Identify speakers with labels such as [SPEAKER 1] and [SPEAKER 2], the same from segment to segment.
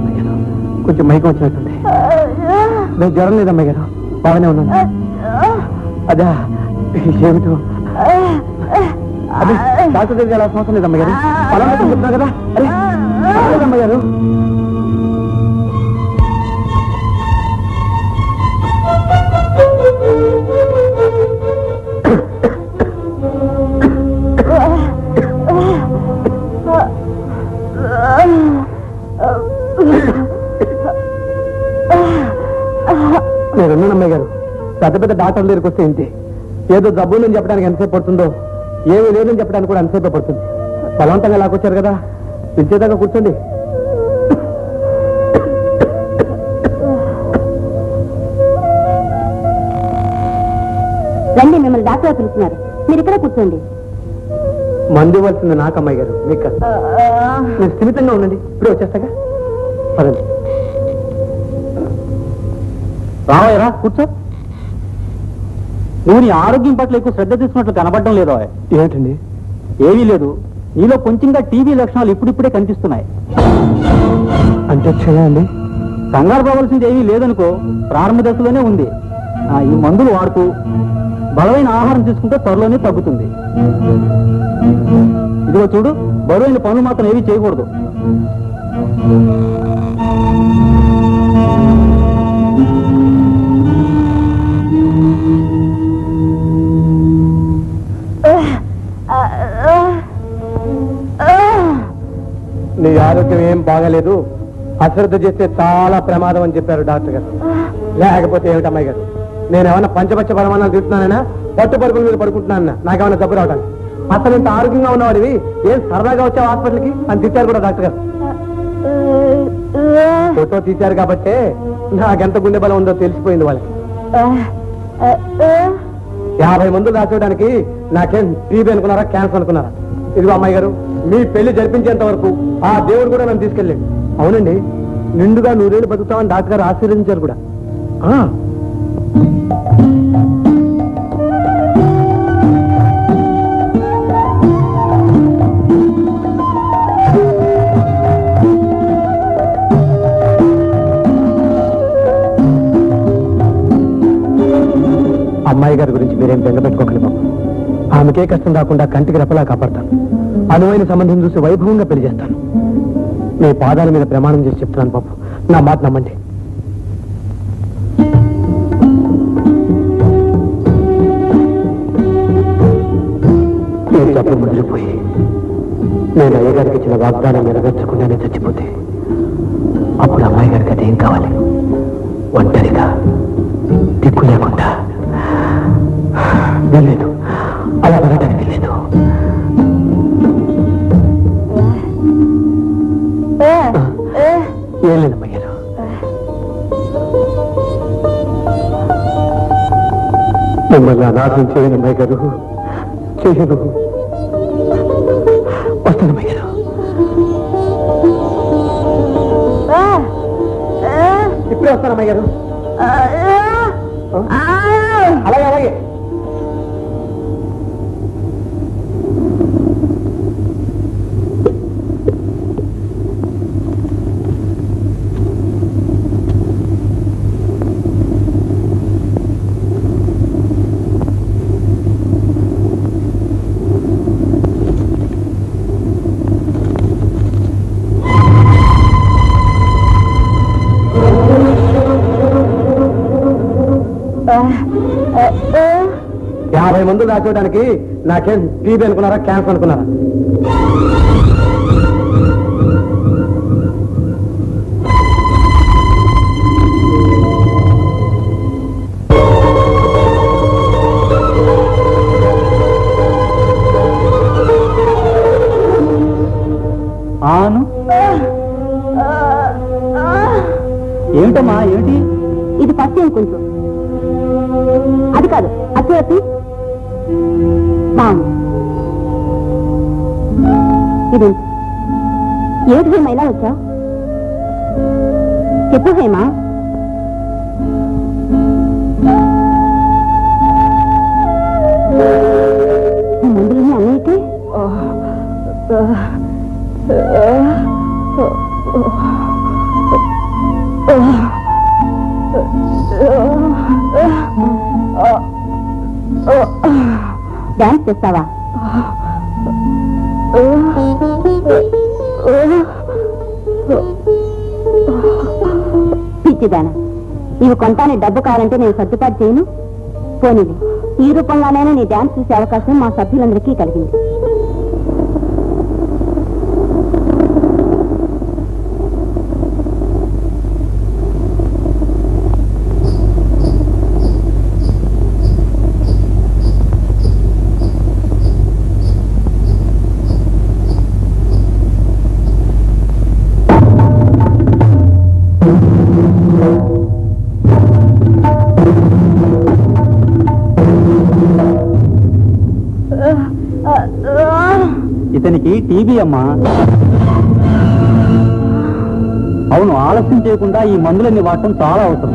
[SPEAKER 1] అమ్మాయి గారు కొంచెం మైకం వచ్చినట్టుంది నేను జ్వరం లేదు అమ్మాయి గారు బాగానే ఉన్నాను అదా ఏమిటో అది డాక్టర్ దగ్గర వెళ్ళాల్సిన అవసరం లేదు అమ్మాయి గారు పొలం దగ్గర చెప్తున్నా కదా అరే పర్వాలేదు అమ్మాయి గారు నేనున్నాను అమ్మాయి గారు పెద్ద పెద్ద డాక్టర్ల దగ్గరికి వస్తే ఇంతే ఏదో జబ్బు ఉందని చెప్పడానికి ఎంతసేపు పడుతుందో ఏమీ లేదని చెప్పడానికి కూడా ఎంతసేపు పడుతుంది బలవంతంగా లాక్కొచ్చారు కదా పిలిచేదాకా కూర్చోండి
[SPEAKER 2] రండి మిమ్మల్ని డాక్టర్ పిలుస్తున్నారు మీరు ఇక్కడ కూర్చోండి
[SPEAKER 1] మందు ఇవ్వాల్సింది నాకు అమ్మాయి గారు మీకు కాదు మీరు స్థిమితంగా ఉండండి ఇప్పుడే వచ్చేస్తాగా పదండి
[SPEAKER 3] రావయ్యరా కూర్చో నువ్వు నీ ఆరోగ్యం పట్ల ఎక్కువ శ్రద్ధ తీసుకున్నట్లు కనబడడం లేదో
[SPEAKER 1] ఏమిటండి
[SPEAKER 3] ఏమీ లేదు నీలో కొంచెంగా టీవీ లక్షణాలు ఇప్పుడిప్పుడే కనిపిస్తున్నాయి
[SPEAKER 1] అంటే క్షయ అండి
[SPEAKER 3] కంగారు పోవలసింది ఏమీ లేదనుకో ప్రారంభ దశలోనే ఉంది ఆ, ఈ మందులు వాడుతూ బలమైన ఆహారం తీసుకుంటే త్వరలోనే తగ్గుతుంది ఇదిగో చూడు బరువైన పనులు మాత్రం ఏమీ చేయకూడదు
[SPEAKER 1] నీ ఆరోగ్యం ఏం బాగాలేదు అశ్రద్ధ చేస్తే చాలా ప్రమాదం అని చెప్పారు డాక్టర్ గారు లేకపోతే ఏమిటి అమ్మాయి గారు నేను ఏమైనా పంచపక్ష పరమాణాలు తింటున్నానైనా పట్టు పరుగుల మీద పడుకుంటున్నానన్నా నాకేమైనా జబ్బు రావడానికి అసలు ఇంత ఆరోగ్యంగా ఉన్నవాడివి ఏం సరదాగా వచ్చావు హాస్పిటల్కి అని తిట్టారు కూడా డాక్టర్ గారు ఫోటో తీశారు కాబట్టే నాకెంత గుండె బలం ఉందో తెలిసిపోయింది వాళ్ళకి యాభై మందులు రాసేయడానికి నాకేం టీబీ అనుకున్నారా క్యాన్సర్ అనుకున్నారా ఇదిగో అమ్మాయి గారు మీ పెళ్లి జరిపించేంత వరకు ఆ దేవుడు కూడా నన్ను తీసుకెళ్ళండి అవునండి నిండుగా నూరేళ్ళు బతుకుతామని డాక్టర్ గారు ఆశీర్వదించారు కూడా ఆ. అమ్మాయి గారి గురించి మీరేం బెంగ పెట్టుకోకండి బాబు ఆమెకే కష్టం రాకుండా కంటికి రెప్పలా కాపాడతాను అనువైన సంబంధం చూసి వైభవంగా పెళ్లి చేస్తాను మీ పాదాల మీద ప్రమాణం చేసి చెప్తున్నాను బాబు నా మాట నమ్మండి మీరు చెప్పు ముదిరిపోయి నేను అయ్యగారికి ఇచ్చిన వాగ్దానం నెరవేర్చకుండానే చచ్చిపోతే అప్పుడు అమ్మాయి గారికి అదేం కావాలి ఒంటరిగా దిక్కు లేకుండా వెళ్ళలేదు అలా వెళ్ళటానికి వెళ్ళలేదు ఏం లేదమ్మా గారు మిమ్మల్ని అనాథం చేయను అమ్మాయి గారు చేయను వస్తాను అమ్మాయి గారు ఇప్పుడే వస్తాను అమ్మాయి గారు అలాగే అలాగే యాభై మందులు రాసేయడానికి నాకేం టీబీ అనుకున్నారా క్యాన్సర్ అనుకున్నారా
[SPEAKER 3] ఆను ఏమిటమ్మా ఏమిటి
[SPEAKER 2] ఇది పచ్చి కొంచెం అది కాదు అచ్చేపి బాగుంది ఇది ఏది హేమ ఇలా వచ్చావు చెప్పు హేమా ఈ మందులన్నీ అన్నయ్యకి డాన్స్ చేస్తావా పిచ్చిదానా ఇవి కొంటానే డబ్బు కావాలంటే నేను సర్దుబాటు చేయను పోనీది ఈ రూపంగానైనా నీ డాన్స్ చూసే అవకాశం మా సభ్యులందరికీ కలిగింది
[SPEAKER 3] ఇతనికి టీబీ అమ్మా అవును ఆలస్యం చేయకుండా ఈ మందులన్నీ వాడటం చాలా అవసరం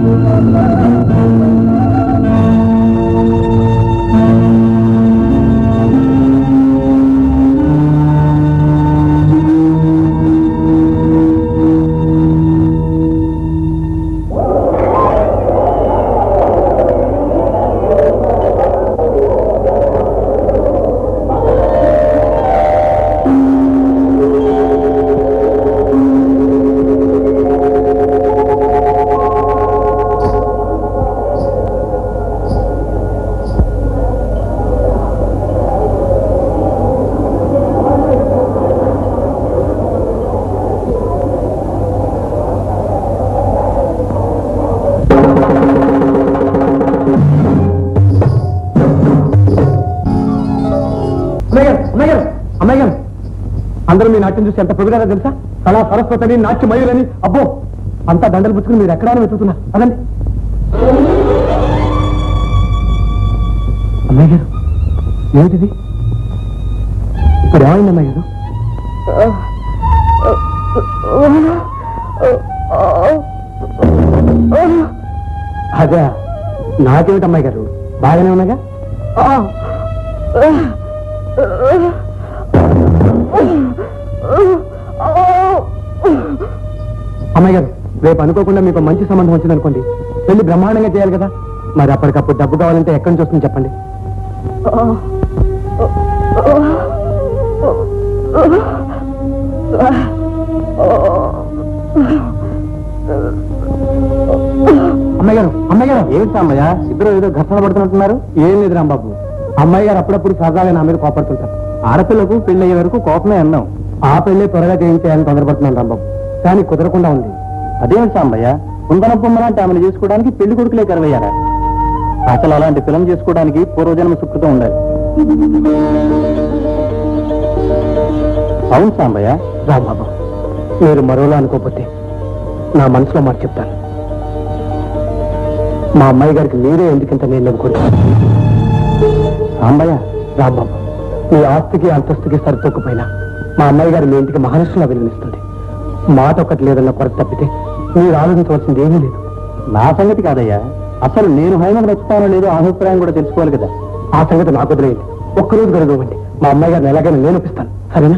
[SPEAKER 1] అమ్మాయి గారు అమ్మాయి గారు అమ్మాయి గారు అందరూ మీ నాట్యం చూసి ఎంత పొగిడారో తెలుసా కళా సరస్వతిని నాట్య మయులని అబ్బో అంతా దండలు పుచ్చుకుని మీరు ఎక్కడా వెతుకుతున్నారు అదండి అమ్మాయి గారు ఏమిటిది ఇప్పుడు ఏమైంది అమ్మాయి గారు అదే నాకేమిటి అమ్మాయి గారు బాగానే ఉన్నాగా అమ్మాయి గారు రేపు అనుకోకుండా మీకు మంచి సంబంధం వచ్చింది అనుకోండి పెళ్లి బ్రహ్మాండంగా చేయాలి కదా మరి అప్పటికప్పుడు డబ్బు కావాలంటే ఎక్కడి నుంచి వస్తుంది చెప్పండి అమ్మాయి గారు అమ్మాయి గారు ఏమిటి అమ్మయ్య ఇద్దరు ఏదో ఘర్షణ పడుతున్నట్టున్నారు ఏం లేదు రాంబాబు అమ్మాయి గారు అప్పుడప్పుడు సరదాగా నా మీద కోపడుతుంటారు ఆడపిల్లకు పెళ్లి అయ్యే వరకు కోపమే అన్నాం ఆ పెళ్లి త్వరగా చేయించాలని తొందరపడుతున్నాను రాంబాబు కానీ కుదరకుండా ఉంది అదేమిటి సాంబయ్య కుందన బొమ్మలాంటి ఆమెను చేసుకోవడానికి పెళ్లి కొడుకులే కరువయ్యారా అసలు అలాంటి ఫిలం చేసుకోవడానికి పూర్వజన్మ సుకృతం ఉండాలి అవును సాంబయ్య రాంబాబు మీరు మరోలా అనుకోకపోతే నా మనసులో మాట చెప్తాను మా అమ్మాయి గారికి మీరే ఎందుకంత నేను నమ్ముకోరు సాంబయ్య రాంబాబు మీ ఆస్తికి అంతస్తుకి సరితొక్కుపోయినా మా అమ్మాయి గారు మీ ఇంటికి మహానుషులా విలువనిస్తుంది మాట ఒకటి లేదన్న కొరత తప్పితే మీరు ఆలోచించవలసింది ఏమీ లేదు నా సంగతి కాదయ్యా అసలు నేను హైమకు నచ్చుతానో లేదో ఆ అభిప్రాయం కూడా తెలుసుకోవాలి కదా ఆ సంగతి నాకు వదిలేయండి ఒక్కరోజు గడుగువండి మా అమ్మాయి గారిని ఎలాగైనా నేను ఒప్పిస్తాను సరేనా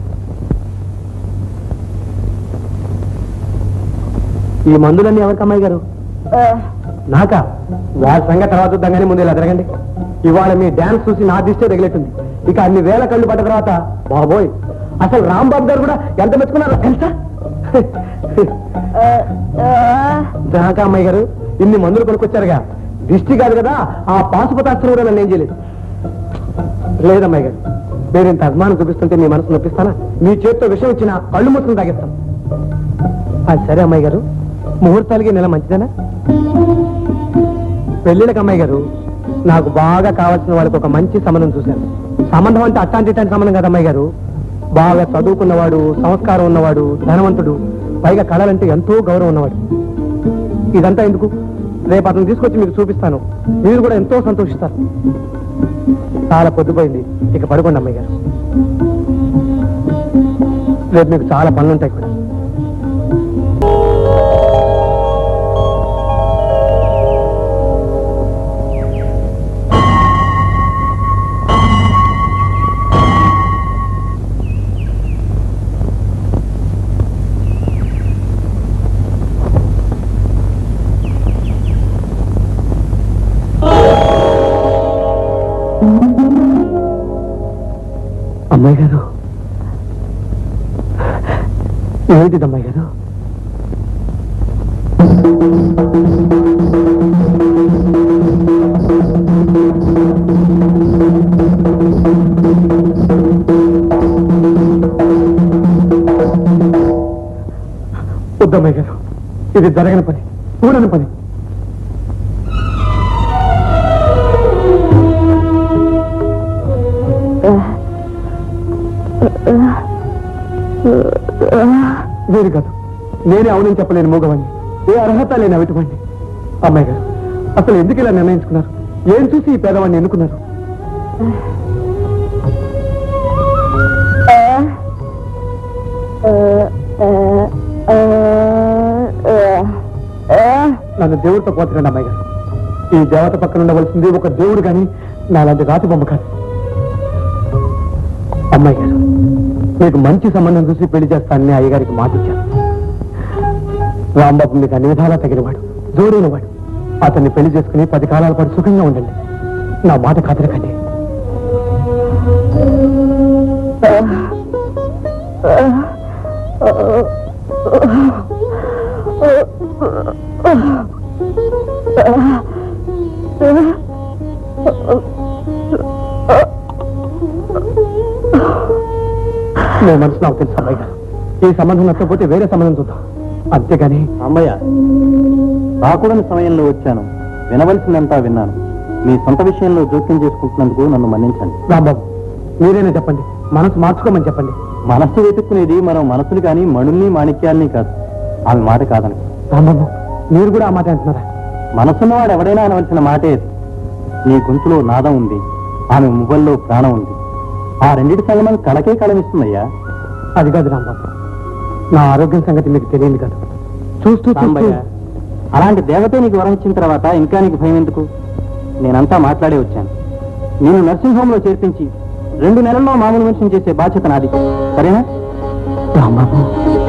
[SPEAKER 1] ఈ మందులన్నీ ఎవరికి అమ్మాయి గారు నాకా వారి సంగతి తర్వాత చూద్దాం కానీ ముందు ఇలా జరగండి ఇవాళ మీ డాన్స్ చూసి నా దిష్టే తగిలేటుంది ఇక అన్ని వేల కళ్ళు పడ్డ తర్వాత బాబోయ్ అసలు రాంబాబు గారు కూడా ఎంత మెచ్చుకున్నారో తెలుసా దాకా అమ్మాయి గారు ఇన్ని మందులు కొనుక్కొచ్చారుగా దిష్టి కాదు కదా ఆ పాశుపతాస్త్రం కూడా నన్ను ఏం చేయలేదు లేదమ్మాయి గారు మీరు ఇంత అభిమానం చూపిస్తుంటే మీ మనసు నొప్పిస్తానా మీ చేతితో విషయం ఇచ్చిన కళ్ళు మూసుకుని తాగిస్తాను అది సరే అమ్మాయి గారు ముహూర్తాలకి నెల మంచిదేనా పెళ్ళిళ్ళకి అమ్మాయి గారు నాకు బాగా కావాల్సిన వాళ్ళకి ఒక మంచి సంబంధం చూశాను సంబంధం అంటే అట్లాంటి ఇట్లాంటి సంబంధం కదా అమ్మాయి గారు బాగా చదువుకున్నవాడు సంస్కారం ఉన్నవాడు ధనవంతుడు పైగా కళలంటే ఎంతో గౌరవం ఉన్నవాడు ఇదంతా ఎందుకు రేపు అతను తీసుకొచ్చి మీకు చూపిస్తాను మీరు కూడా ఎంతో సంతోషిస్తారు చాలా పొద్దుపోయింది ఇక పడుకోండి అమ్మాయి గారు రేపు మీకు చాలా పనులు ఉంటాయి కూడా అమ్మాయి గారు ఏమిటిది అమ్మాయి గారు వద్దమ్మాయి గారు ఇది జరగని పని కూడని పని వేరు కాదు నేనే అవునని చెప్పలేని మూగవాణ్ణి ఏ అర్హత లేని అవిటివాణ్ణి అమ్మాయి గారు అసలు ఎందుకు ఇలా నిర్ణయించుకున్నారు ఏం చూసి ఈ పేదవాడిని ఎన్నుకున్నారు నన్ను దేవుడితో పోతున్నాడు అమ్మాయి గారు ఈ దేవత పక్కన ఉండవలసింది ఒక దేవుడు కానీ నాలాంటి రాతి బొమ్మ కాదు అమ్మాయి గారు మీకు మంచి సంబంధం చూసి పెళ్లి చేస్తానని అయ్యగారికి మాట ఇచ్చాను రాంబాబు మీకు అన్ని విధాలా తగినవాడు జోడైనవాడు అతన్ని పెళ్లి చేసుకుని పది కాలాల పాటు సుఖంగా ఉండండి నా మాట కాదనకండి నీ మనసు నాకు తెలుసు అమ్మాయి గారు ఈ సంబంధం నచ్చకపోతే వేరే సంబంధం చూద్దాం అంతేగాని
[SPEAKER 3] అమ్మయ్య రాకూడని సమయంలో వచ్చాను వినవలసిందంతా విన్నాను మీ సొంత విషయంలో జోక్యం చేసుకుంటున్నందుకు నన్ను మన్నించండి
[SPEAKER 1] రాంబాబు మీరేనే చెప్పండి మనసు మార్చుకోమని చెప్పండి
[SPEAKER 3] మనస్సు వెతుక్కునేది మనం మనసులు కానీ మణుల్ని మాణిక్యాల్ని కాదు ఆమె మాట కాదని
[SPEAKER 1] రాంబాబు మీరు కూడా ఆ మాట అంటున్నారా
[SPEAKER 3] మనసున్నవాడు ఎవడైనా అనవలసిన మాటే ఇది. నీ గొంతులో నాదం ఉంది ఆమె మువ్వల్లో ప్రాణం ఉంది ఆ రెండిటి సంగమం కళకే కళమిస్తుందయ్యా
[SPEAKER 1] అది కాదు రాంబాబు నా ఆరోగ్యం సంగతి మీకు తెలియదు కాదు చూస్తూ చూస్తూ
[SPEAKER 3] సాంబయ్య, అలాంటి దేవతే నీకు వరం ఇచ్చిన తర్వాత ఇంకా నీకు భయం ఎందుకు నేనంతా మాట్లాడే వచ్చాను నేను నర్సింగ్ హోమ్ లో చేర్పించి రెండు నెలల్లో మామూలు మనిషిని చేసే బాధ్యత నాది సరేనా
[SPEAKER 1] రాంబాబు